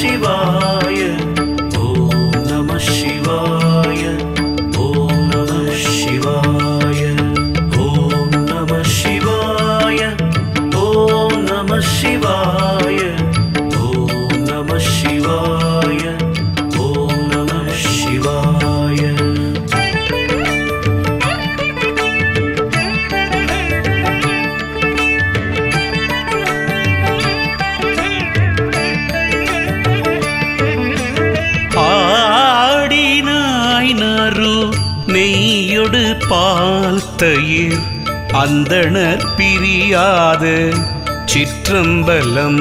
சிவாய ஓம் நம சிவாய ஓம் நம சிவாய ஓம் நம சிவாய ஓம் நம சிவாய ஓம் நம சிவாய ஓம் நம சிவாய ஆடினாய் நறு நெய்யொடு பால் தயிர் அந்தணர் பிரியாத சிற்றம்பலம்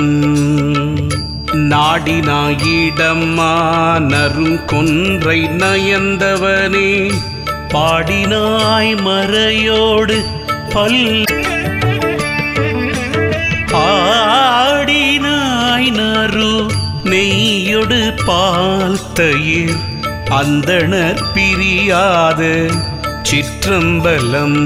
நாடினாயிடமானரும் கொன்றை நயந்தவனே பாடினாய் மறையோடு பல் ஆடினாய் நறு நெய்யொடு பால் தயிர் அந்தணர் பிரியாத சிற்றம்பலம்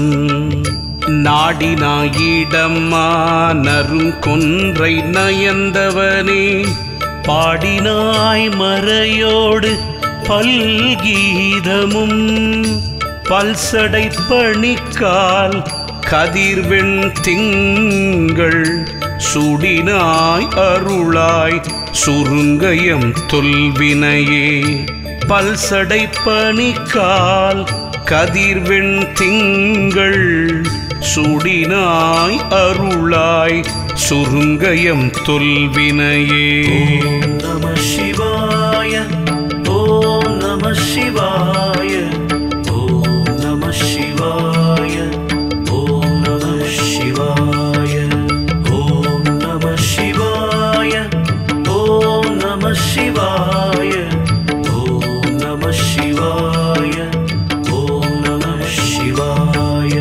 நாடினாயிடமானரும் கொன்றை நயந்தவனே பாடினாய் மறையோடு பல்கீதமும் பல்சடை பணிக்கால் கதிர்வெண் திங்கள் சுடினாய் அருளாய் சுருங்கயம் தொல்வினையே பல்சடை பணிக்கால் கதிர்வெண் திங்கள் சுடினாய் அருளாய் சுருங்கயம் தொல்வினையே ஓம் நம சிவாய ஓம் நம சிவாய ஓம் நம சிவாய ஓம் நம சிவாய ஓம் நம சிவாய ஓம் நம சிவாய ஓம் நம சிவாய ஓம் நம சிவாய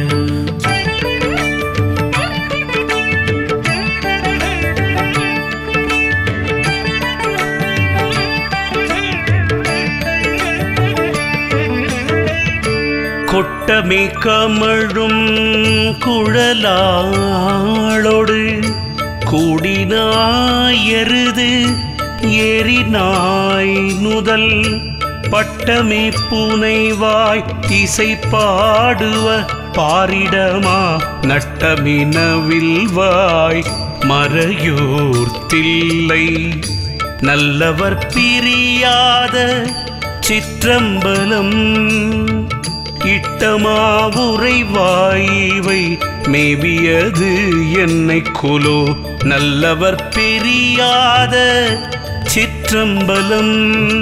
கொட்டமே கமழும் குழலாளோடு கூடினாயருது ஏறினாய் நுதல் பட்டமே பூனைவாய் இசை பாடுவ பாரிடமா நட்டமினவில்வாய் மறையோர் தில்லை நல்லவர் பிரியாத சிற்றம்பலம் இட்டமாவுரை வாய்வை மேவியது என்னை கொலோ நல்லவர் பெரியாத சிற்றம்பலம்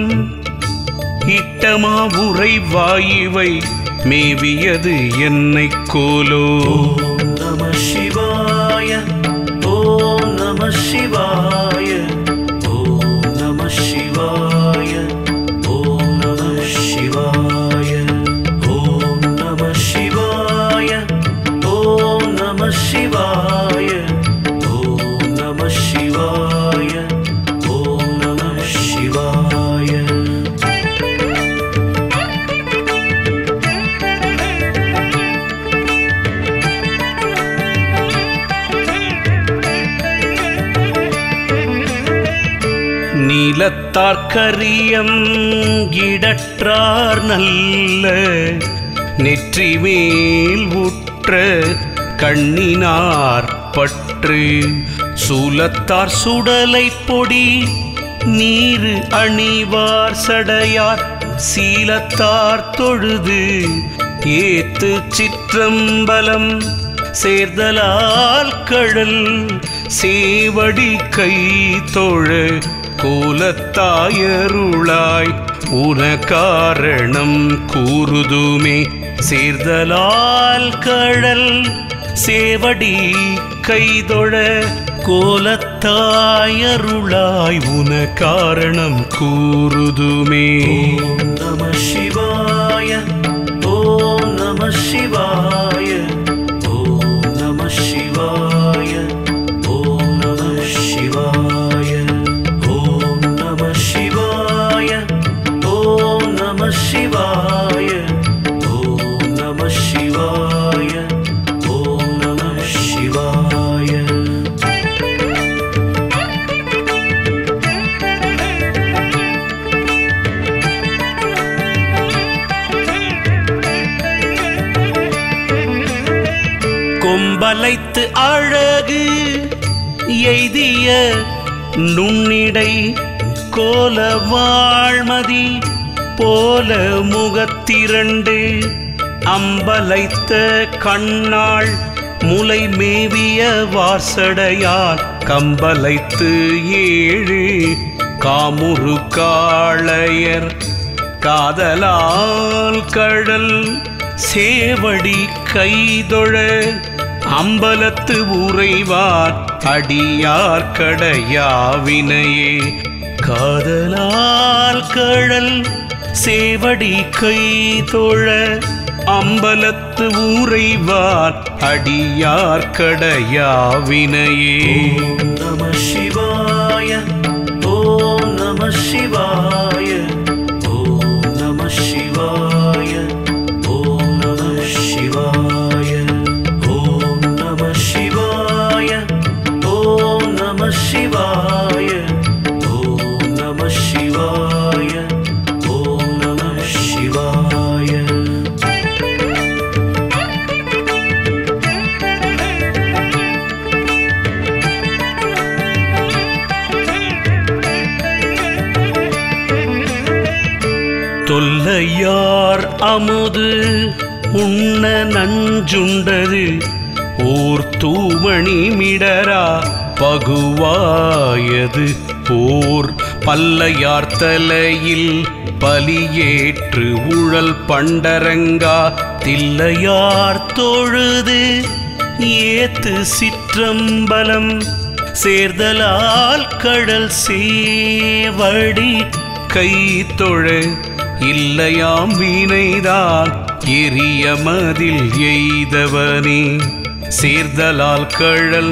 இட்டமாவுரை வாயுவை மேவியது என்னை கோலோ ஓம் நம சிவாய ஓம் நம சிவாய ஓம் நம சிவாய ஓம் நம சிவாய ஓம் நம சிவாய ஓம் நம சிவாய ஓம் நம சிவாய ஓம் நம சிவாய நீலத்தார்கரியம் இடற்றார் நல்ல நெற்றி மேல் உற்ற கண்ணினார் பற்று சூலத்தார் சுடலை பொடி நீரு அணிவார் சடையார் சீலத்தார் தொழுது ஏத்து சிற்றம்பலம் சேர்தலால் கழல் சேவடி கை தொழ கோலத்தாயருளாய் உன காரணம் கூறுதுமே சேர்தலால் கழல் சேவடி கைதொழ கோலத்தாயருளாய் உன காரணம் கூறுதுமே ஓம் நம சிவாய ஓம் நம சிவாய ஓம் நம சிவாய ஓம் நம சிவாய ஓம் நம சிவாய ஓம் நம சிவாய ஓம் நம சிவாய ஓம் நம சிவாய கொம்பலைத்து அழகு எய்திய நுண்ணிடை கோல வாழ்மதி போல முகத்திரண்டு அம்பலைத்த கண்ணாள் முலை மேவிய வாசடையால் கம்பலைத்து ஏழு காமுறு காளையர் காதலால் கடல் சேவடி கைதொழ அம்பலத்து உறைவார் அடியார் கடையாவினையே காதலால் கடல் சேவடி கைதொழ அம்பலத்து ஊரைவார் அடியார் கடையாவினையே நம சிவாய ஓம் நம சிவாய ஓம் நம சிவாய ஓம் நம சிவாய ஓம் நம சிவாய ஓம் நம சிவாய ஓம் நம சிவாய ஓம் நம சிவாய தொல்லையார் அமுது உண்ண நஞ்சுண்டது ஓர் தூமணி மிடரா பகுவாயது ஓர் பல்லையார் தலையில் பலியேற்று உழல் பண்டரங்கா தில்லையார் தொழுது ஏத்து சிற்றம்பலம் சேர்தலால் கடல் சேவடி கை தொழ இல்லையாம் வீணைதான் எரிய மதில் எய்தவனே சேர்தலால் கழல்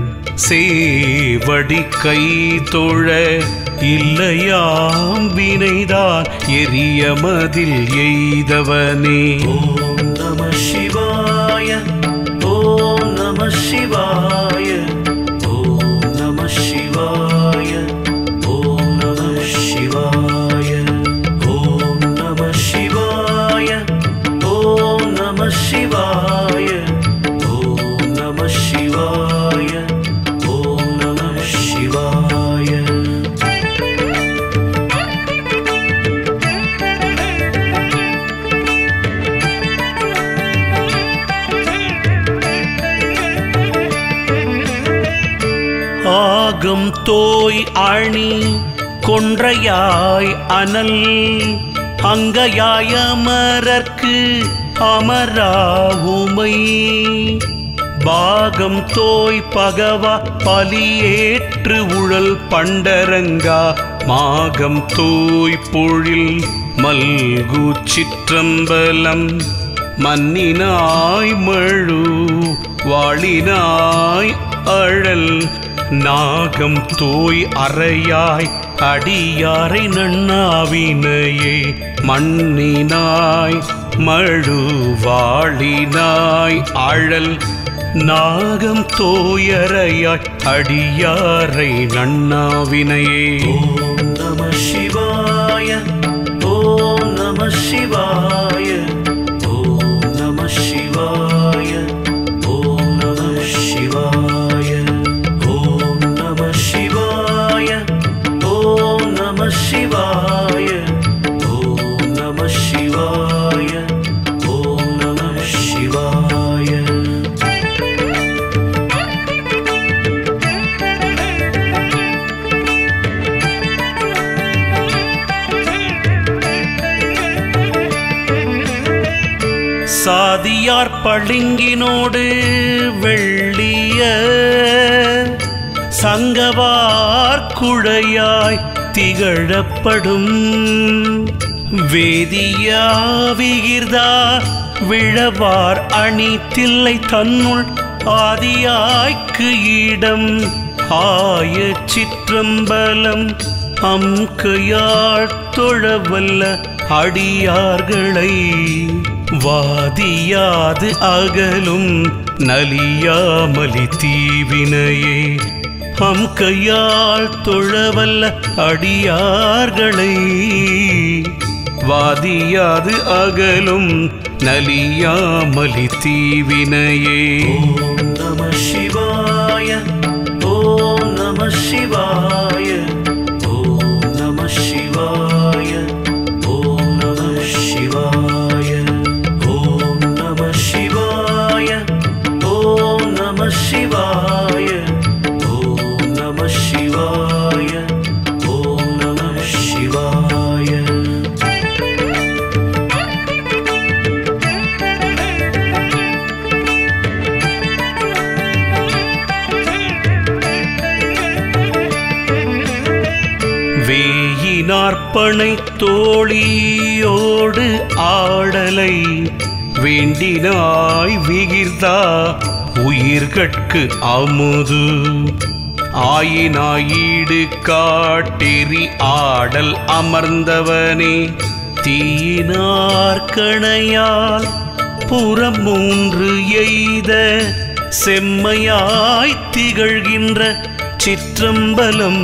சேவடி கை தொழ இல்லையாம் வினைதான் எரிய மதில் எய்தவனே ஓம் நம சிவாய ஓம் நம சிவாய ஓம் நம சிவாய ஓம் நம சிவாய ஓம் நம சிவாய ஓம் நம சிவாய ஓம் நம சிவாய ஓம் நம சிவாய ஆகம் தோய் அணி கொன்றையாய் அனல் அங்கையாய் அமரர்க்கு அமராவுமை பாகம் தோய் பகவா பலியேற்று உழல் பண்டரங்கா மாகம் தோய் பொழில் மல்கு சிற்றம்பலம் மன்னினாய் மழு வாழினாய் அழல் நாகம் தோய் அறையாய் அடியாரை நன்னாவினையே மண்ணினாய் மழு வாழினாய் அழல் நாகம் தோயறையாய் அடியாரை நன்னாவினையே ஓம் நம சிவாய ஓம் நம சிவாய ஓம் நம சிவாய ஓம் நம சிவாய ஓம் நம சிவாய ஓம் நம சிவாய ஓம் நம சிவாய ஓம் நம சிவாய சாதியார் பளிங்கினோடு வெள்ளிய சங்கவார் குழையாய் திகழப்படும் வேதியா விகிர்தா விழவார் அணி தில்லை தன்னுள் ஆதியாய்க்கு இடம் ஆய சிற்றம்பலம் அம்கையாள் தொழவல்ல அடியார்களை வாதியாது அகலும் நலியாமலி தீவினையே அம் கையால் தொழவல்ல அடியார்களை வாதியாது அகலும் நலியாமலி தீவினையே ஓம் நம சிவாய ஓம் நம சிவாய ஓம் நம சிவாய ஓம் நம சிவாய ஓம் நம சிவாய ஓம் நம சிவாய ஓம் நம சிவாய ஓம் நம சிவாய வேயினார்ப்பனை தோழியோடு ஆடலை வேண்டினாய் விகிர்தா உயிர்கட்கு அமுது ஆயினாயீடு காட்டெறி ஆடல் அமர்ந்தவனே தீயினார்கணையால் புறம் மூன்று எய்த செம்மையாய் திகழ்கின்ற சிற்றம்பலம்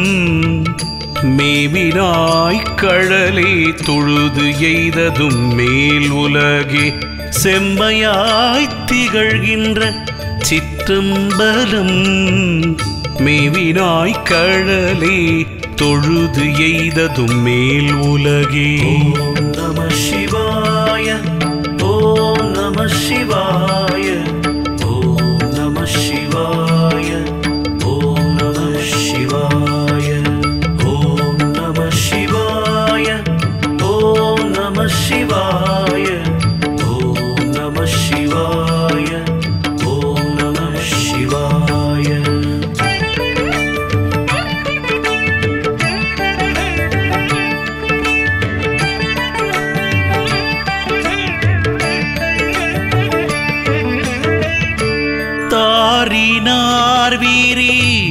மேவினாய் கழலே தொழுது எய்ததும் மேல் உலகே செம்மையாய் திகழ்கின்ற சிற்றம்பலம் மேவினாய் கழலே தொழுது எய்ததும் மேல் உலகே ஓம் நம சிவாய ஓம் நம சிவாய ஓம் நம சிவாய ஓம் நம சிவாய ஓம் நம சிவாய ஓம் நம சிவாய ஓம் நம சிவாய ஓம் நம சிவாய தாரினார் வீரி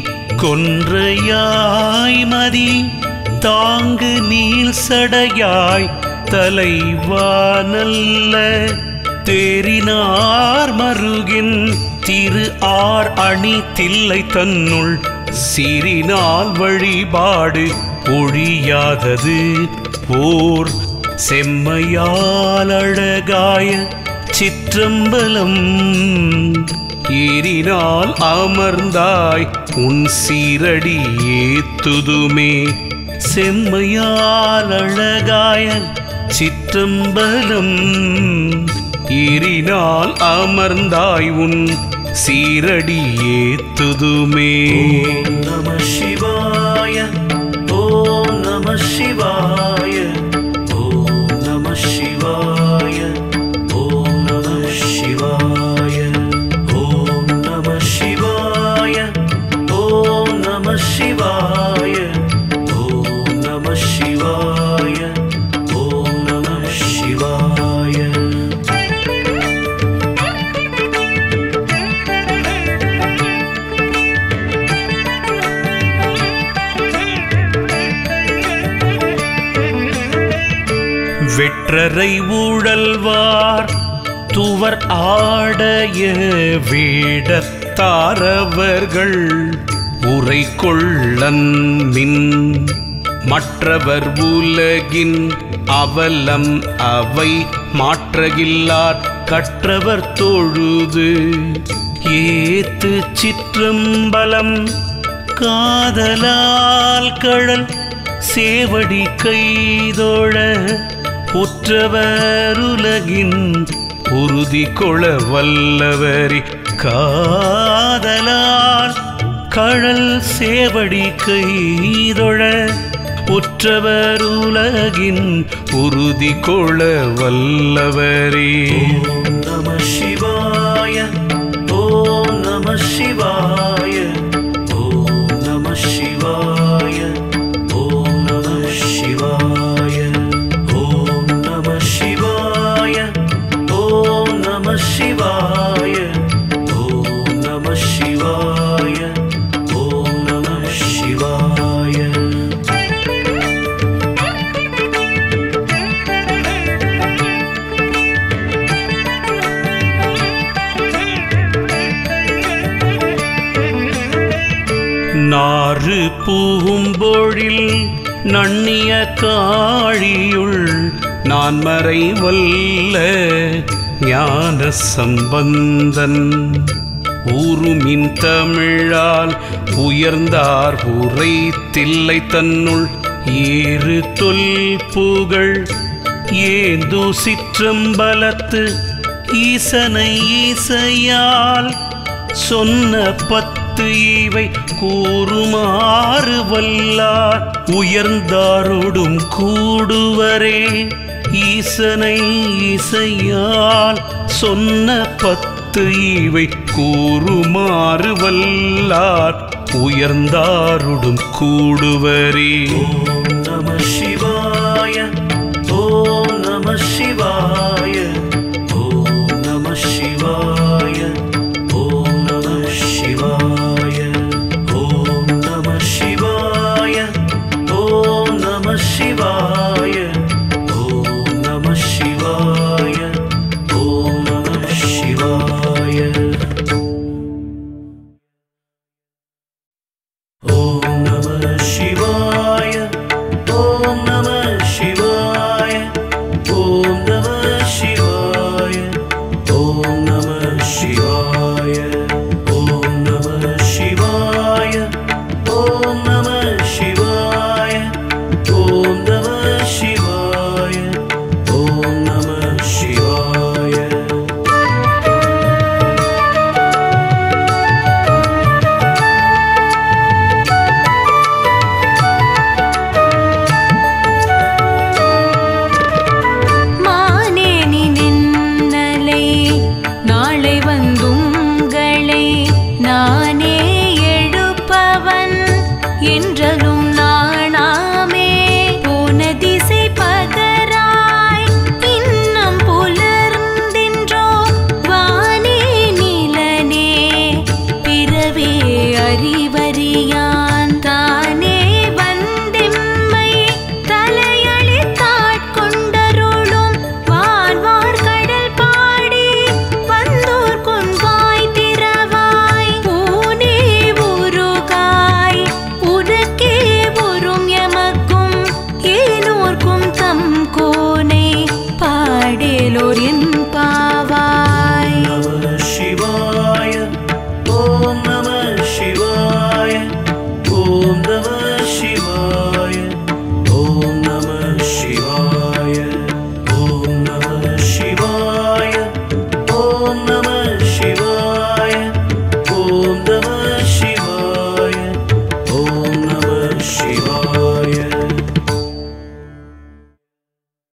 கொன்றையாய் மதி தாங்கு நீள் சடையாய் தலைவானல்ல தேரினார் மருகின் திரு ஆர் அணி தில்லை தன்னுள் சீரினால் வழிபாடு ஒழியாதது ஓர் செம்மையால் அழகாய சிற்றம்பலம் ஏறினால் அமர்ந்தாய் உன் சீரடி ஏத்துதுமே செம்மையால் அழகாய சிற்றம்பலம் ஏறினால் அமர்ந்தாய் உன் சீரடி ஏத்துதுமே ஓம் நம சிவாய ஓம் நம சிவாய ஓம் நம சிவாய ஓம் நம சிவாய ஓம் நம சிவாய ஓம் நம சிவாய ஓம் நம சிவாய ஓம் நம சிவாய வெற்றரை ஊழல்வார் துவர் ஆடைய வேடத்தாரவர்கள் உரை கொள்ளன் மின் மற்றவர் உலகின் அவலம் அவை மாற்றகில்லார் கற்றவர் தொழுது ஏத்து சிற்றம்பலம் காதலால் கழல் சேவடி கைதோழ உற்றவருலகின் உறுதி கொள வல்லவரி காதலால் கழல் சேவடி கைதொழ உற்றவருலகின் உறுதி கொள வல்லவரே ஓம் நம சிவாய ஓம் நம சிவாய ஓம் நம சிவாய ஓம் நம சிவாய ஓம் நம சிவாய ஓம் நம சிவாய ஓம் நம சிவாய ஓம் நம சிவாய நாறு பூம்பொழில் நன்னிய காழியுள் நான் மறை வல்ல ஞான சம்பந்தன் ஊருமின் தமிழால் உயர்ந்தார் உரை தில்லை தன்னுள் ஏறு தொல் புகழ் ஏந்து சிற்றம்பலத்து ஈசனை ஈசையால் சொன்ன பத்து இவை கூறுமாறு வல்லார் உயர்ந்தாரோடும் கூடுவரே ஈசனை இசையால் சொன்ன பத்து இவை கூறுமாறு வல்லார் உயர்ந்தாருடும் கூடுவரே ஓம் நம சிவாய ஓம் நம சிவாய ஓம் நம சிவாய